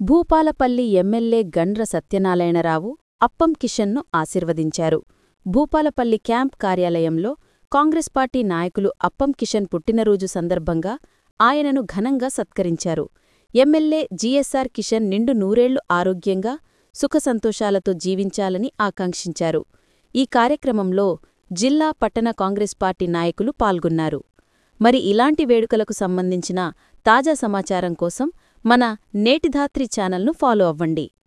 Bhupalpally MLA Gandra Satyanarayana Rao Appam కిషన్ను ఆశీర్వదించారు Bhupalpally camp కార్యాలయంలో కాంగ్రెస్ పార్టీ నాయకులు అప్పం కిషన్ పుట్టినరోజు సందర్భంగా ఆయనను ఘనంగా సత్కరించారు ఎమ్మెల్యే జీఎస్ఆర్ కిషన్ నిండు నూరేళ్లు ఆరోగ్యంగా సుఖసంతోషాలతో జీవించాలని ఆకాంక్షించారు ఈ కార్యక్రమంలో జిల్లా పట్టణ కాంగ్రెస్ పార్టీ నాయకులు పాల్గొన్నారు మరి ఇలాంటి వేడుకలకు సంబంధించిన తాజా సమాచారం కోసం మన నేటిధాత్రి ఛానల్ను ఫాలో అవ్వండి